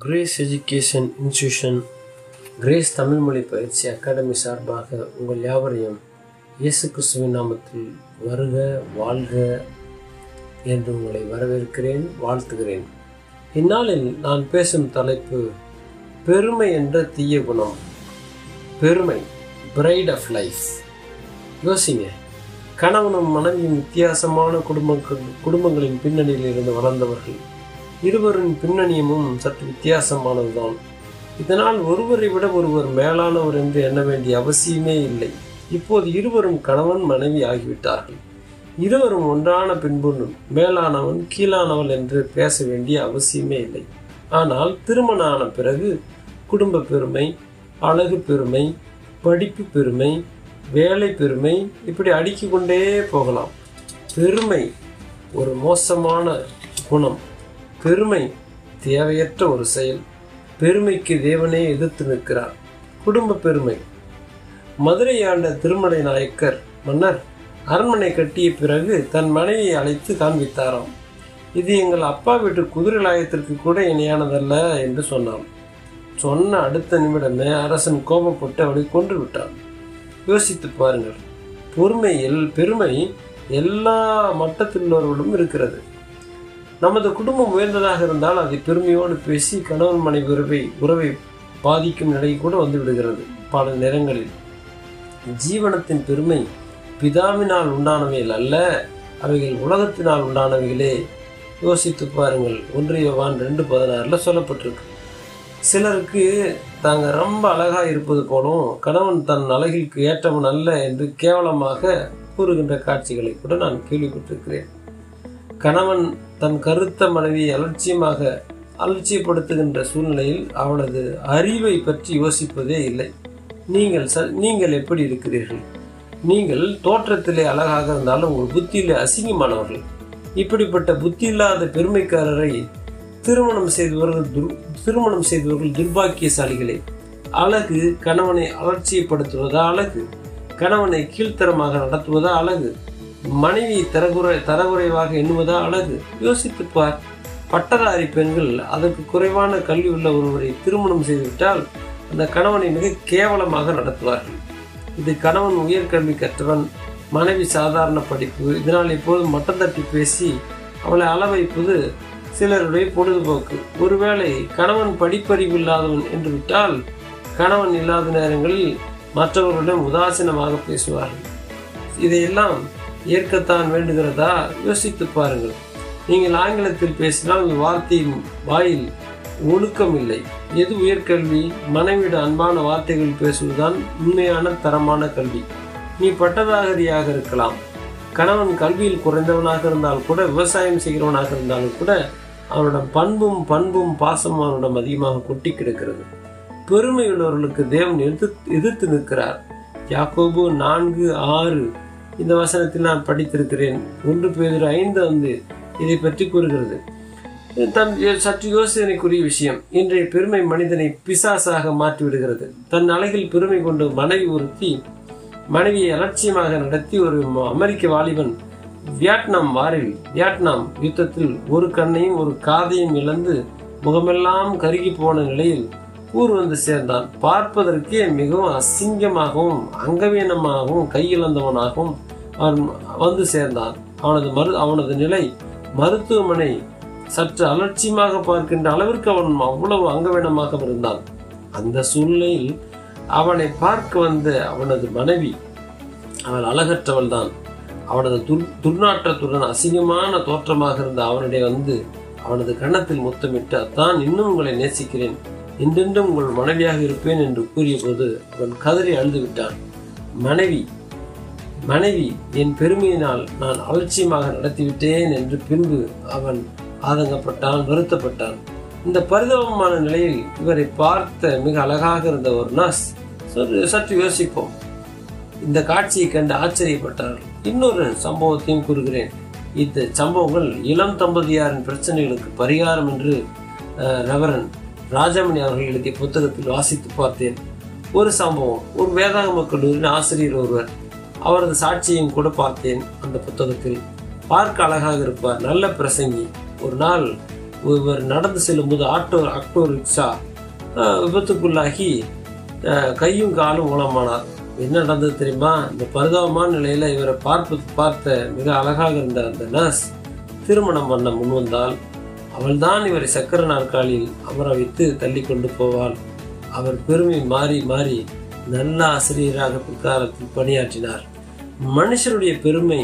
grace education institution Grace Tamil மொழி பயிற்சி academy சார்பாக உங்கள் யாவரையும் இயேசு கிறிஸ்துவின் நாமத்தில் வருக வாழ்க என்று உங்களை வரவேற்கிறேன் வாழ்த்துகிறேன் இந்நாளில் நான் பேசும் தலைப்பு பெருமை என்ற தீய குணம் பெருமை பிரைட் ஆஃப் லைஃப் யோசிங்க கணவனும் மனைவியும் வித்தியாசமான குடும்பங்கள் குடும்பங்களின் பின்னணியில் இருந்து வளர்ந்தவர்கள் இருவரின் பின்னணியமும் சற்று வித்தியாசமானதுதான் இதனால் ஒருவரை விட ஒருவர் மேலானவர் என்று எண்ண வேண்டிய அவசியமே இல்லை இப்போது இருவரும் கணவன் மனைவி ஆகிவிட்டார்கள் இருவரும் ஒன்றான பின்பு மேலானவன் கீழானவள் என்று பேச வேண்டிய அவசியமே இல்லை ஆனால் திருமணம் ஆன பிறகு குடும்ப பெருமை அழகு பெருமை படிப்பு பெருமை வேலை பெருமை இப்படி அடுக்கிக் கொண்டே போகலாம் பெருமை ஒரு மோசமான குணம் பெருமை தேவையற்ற ஒரு செயல் பெருமைக்கு தேவனே எதிர்த்து நிற்கிறார் குடும்ப பெருமை மதுரை ஆண்ட திருமலை நாயக்கர் மன்னர் அரண்மனை கட்டிய பிறகு தன் மனைவியை அழைத்து காண்பித்தாராம் இது எங்கள் அப்பா வீட்டு குதிரை லாயத்திற்கு கூட இணையானதல்ல என்று சொன்னான் சொன்ன அடுத்த நிமிடமே அரசன் கோபப்பட்டு அவளை கொன்று விட்டான் யோசித்து பாருங்கள் பொறுமையில் பெருமை எல்லா மட்டத்திலுள்ளவர்களும் இருக்கிறது நமது குடும்பம் உயர்ந்ததாக இருந்தால் அதை பெருமையோடு பேசி கணவன் மனைவி உறவை உறவை பாதிக்கும் நிலை கூட வந்து விடுகிறது பல நேரங்களில் ஜீவனத்தின் பெருமை பிதாவினால் உண்டானவைகள் அல்ல அவைகள் உலகத்தினால் உண்டானவைகளே யோசித்து பாருங்கள் ஒன்றியவான் ரெண்டு பதினாறில் சொல்லப்பட்டிருக்கு சிலருக்கு தாங்க ரொம்ப அழகாக இருப்பது போலும் கணவன் தன் அழகிற்கு ஏற்றவன் அல்ல என்று கேவலமாக கூறுகின்ற காட்சிகளை கூட நான் கேள்விப்பட்டிருக்கிறேன் கணவன் தன் கருத்த மனைவியை அலட்சியமாக அலட்சியப்படுத்துகின்ற சூழ்நிலையில் அவளது அறிவை பற்றி யோசிப்பதே இல்லை நீங்கள் ச நீங்கள் எப்படி இருக்கிறீர்கள் நீங்கள் தோற்றத்திலே அழகாக இருந்தாலும் உங்கள் புத்தியிலே அசிங்கமானவர்கள் இப்படிப்பட்ட புத்தி இல்லாத பெருமைக்காரரை திருமணம் செய்தவர்கள் துர் திருமணம் செய்தவர்கள் துர்பாக்கியசாலிகளே அழகு கணவனை அலட்சியப்படுத்துவதா அழகு கணவனை கீழ்த்தரமாக நடத்துவதா அழகு மனைவி தரகுறை தரகுறைவாக எண்ணுவதா அழகு யோசித்து பார் பட்டதாரி பெண்கள் அதற்கு குறைவான கல்வி உள்ள ஒருவரை திருமணம் செய்துவிட்டால் அந்த கணவனை மிக கேவலமாக நடத்துவார்கள் இது கணவன் உயர்கல்வி கற்றவன் மனைவி சாதாரண படிப்பு இதனால் எப்போதும் மட்டம் தட்டி பேசி அவளை அள வைப்பது சிலருடைய பொழுதுபோக்கு ஒருவேளை கணவன் படிப்பறிவு இல்லாதவன் என்று விட்டால் கணவன் இல்லாத நேரங்களில் மற்றவர்களிடம் உதாசீனமாக பேசுவார்கள் இதையெல்லாம் ஏற்கத்தான் வேண்டுகிறதா யோசித்து பாருங்கள் நீங்கள் ஆங்கிலத்தில் பேசினால் அந்த வார்த்தையின் வாயில் ஒழுக்கம் இல்லை எது உயர்கல்வி மனைவிட அன்பான வார்த்தைகள் பேசுவதுதான் உண்மையான தரமான கல்வி நீ பட்டதாகரியாக இருக்கலாம் கணவன் கல்வியில் குறைந்தவனாக இருந்தால் கூட விவசாயம் செய்கிறவனாக இருந்தாலும் கூட அவனிடம் பண்பும் பண்பும் பாசமும் அவனிடம் அதிகமாக கொட்டி கிடக்கிறது பெருமை உள்ளவர்களுக்கு தேவன் எதிர்த்து எதிர்த்து நிற்கிறார் யாக்கோபு நான்கு ஆறு இந்த வசனத்தில் நான் படித்திருக்கிறேன் ஒன்று பேர் ஐந்து வந்து இதை பற்றி கூறுகிறது தன் சற்று யோசனைக்குரிய விஷயம் இன்றைய பெருமை மனிதனை பிசாசாக மாற்றிவிடுகிறது தன் அழகில் பெருமை கொண்டு மனைவி ஒருத்தி மனைவியை அலட்சியமாக நடத்தி ஒரு அமெரிக்க வாலிபன் வியட்நாம் வாரில் வியட்நாம் யுத்தத்தில் ஒரு கண்ணையும் ஒரு காதையும் இழந்து முகமெல்லாம் கருகி போன நிலையில் ஊர் வந்து சேர்ந்தான் பார்ப்பதற்கே மிகவும் அசிங்கமாகவும் அங்கவீனமாகவும் கையிழந்தவனாகவும் அவன் வந்து சேர்ந்தான் அவனது மரு அவனது நிலை மருத்துவமனை சற்று அலட்சியமாக பார்க்கின்ற அளவிற்கு அவன் அவ்வளவு அங்கவீனமாக இருந்தான் அந்த சூழ்நிலையில் அவனை பார்க்க வந்த அவனது மனைவி அவள் அழகற்றவள் தான் அவனது துர் துர்நாற்றத்துடன் அசிங்கமான தோற்றமாக இருந்த அவனுடைய வந்து அவனது கன்னத்தில் முத்தமிட்டு அத்தான் இன்னும் உங்களை நேசிக்கிறேன் என்றென்றும் உங்கள் மனைவியாக இருப்பேன் என்று கூறிய போது அவன் கதறி அழுது விட்டான் மனைவி மனைவி என் பெருமையினால் நான் அலட்சியமாக நடத்திவிட்டேன் என்று பின்பு அவன் ஆதங்கப்பட்டான் வருத்தப்பட்டான் இந்த பரிதாபமான நிலையில் இவரை பார்த்த மிக அழகாக இருந்த ஒரு நர்ஸ் சற்று யோசிப்போம் இந்த காட்சியை கண்டு ஆச்சரியப்பட்டார்கள் இன்னொரு சம்பவத்தையும் கூறுகிறேன் இந்த சம்பவங்கள் இளம் தம்பதியாரின் பிரச்சனைகளுக்கு பரிகாரம் என்று ரெவரன் ராஜாமணி அவர்கள் எழுதிய புத்தகத்தில் வாசித்து பார்த்தேன் ஒரு சம்பவம் ஒரு வேதாகம கல்லூரியின் ஆசிரியர் ஒருவர் அவரது சாட்சியையும் கூட பார்த்தேன் அந்த புத்தகத்தில் பார்க்க அழகாக இருப்பார் நல்ல பிரசங்கி ஒரு நாள் இவர் நடந்து செல்லும்போது ஆட்டோ ஆட்டோ ரிக்ஷா அஹ், விபத்துக்குள்ளாகி அஹ், கையும் காலும் மூலமானார் என்ன நடந்தது தெரியுமா இந்த பரிதாபமான நிலையில இவரை பார்ப்பு பார்த்த மிக அழகாக இருந்த அந்த நர்ஸ் திருமணம் பண்ண முன்வந்தால் அவள்தான் இவரை சக்கர நாற்காலியில் அமர வைத்து தள்ளி கொண்டு போவாள் அவர் பெருமை மாறி மாறி நல்ல ஆசிரியராக பிற்காலத்தில் பணியாற்றினார் மனுஷருடைய பெருமை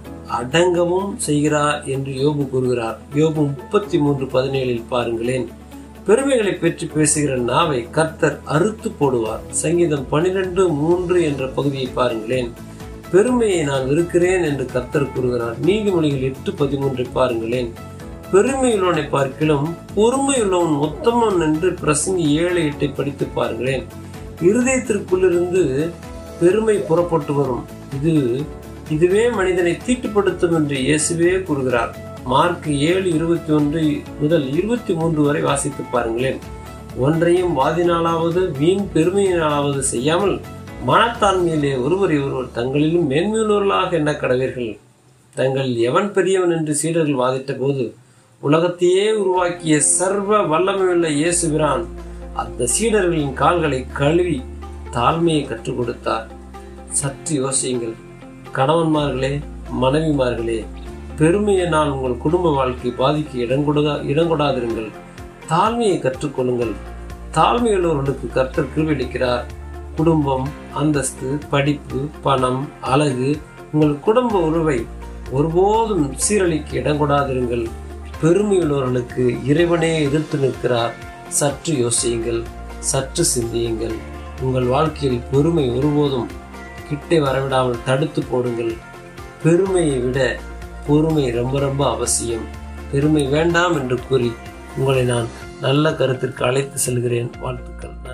அடங்கவும் செய்கிறார் என்று யோபு கூறுகிறார் யோபு முப்பத்தி மூன்று பதினேழில் பாருங்களேன் பெருமைகளை பற்றி பேசுகிற நாவை கர்த்தர் அறுத்து போடுவார் சங்கீதம் பனிரெண்டு மூன்று என்ற பகுதியை பாருங்களேன் பெருமையை நான் வெறுக்கிறேன் என்று கர்த்தர் கூறுகிறார் நீதிமொழிகள் எட்டு பதிமூன்றை பாருங்களேன் பெருமையுள்ளவனை பார்க்கிலும் பொறுமையுள்ளவன் உத்தமன் என்று பிரசங்கி ஏழு எட்டை படித்து பாருங்களேன் இருதயத்திற்குள்ளிருந்து பெருமை புறப்பட்டு வரும் இது இதுவே மனிதனை தீட்டுப்படுத்தும் என்று இயேசுவே கூறுகிறார் மார்க் ஏழு இருபத்தி ஒன்று முதல் இருபத்தி மூன்று வரை வாசித்து பாருங்களேன் ஒன்றையும் வாதினாலாவது வீண் பெருமையினாலாவது செய்யாமல் மனத்தாண்மையிலே ஒருவரை ஒருவர் தங்களிலும் மேன்மையுள்ளவர்களாக எண்ண கடவீர்கள் தங்கள் எவன் பெரியவன் என்று சீடர்கள் வாதிட்ட போது உலகத்தையே உருவாக்கிய சர்வ வல்லமையுள்ள இயேசுபிரான் அந்த சீடர்களின் கால்களை கழுவி தாழ்மையை கற்றுக் கொடுத்தார் சற்று யோசியுங்கள் கணவன்மார்களே மனைவிமார்களே பெருமையினால் உங்கள் குடும்ப வாழ்க்கை பாதிக்க இடங்கொடா இடங்கொடாதிருங்கள் தாழ்மையை கற்றுக்கொள்ளுங்கள் தாழ்மையுள்ளவர்களுக்கு கர்த்தர் கிருவளிக்கிறார் குடும்பம் அந்தஸ்து படிப்பு பணம் அழகு உங்கள் குடும்ப உறவை ஒருபோதும் சீரழிக்க இடங்கொடாதிருங்கள் பெருமையுள்ளவர்களுக்கு இறைவனே எதிர்த்து நிற்கிறார் சற்று யோசியுங்கள் சற்று சிந்தியுங்கள் உங்கள் வாழ்க்கையில் பெருமை ஒருபோதும் கிட்டே வரவிடாமல் தடுத்து போடுங்கள் பெருமையை விட பொறுமை ரொம்ப ரொம்ப அவசியம் பெருமை வேண்டாம் என்று கூறி உங்களை நான் நல்ல கருத்திற்கு அழைத்து செல்கிறேன் வாழ்த்துக்கள்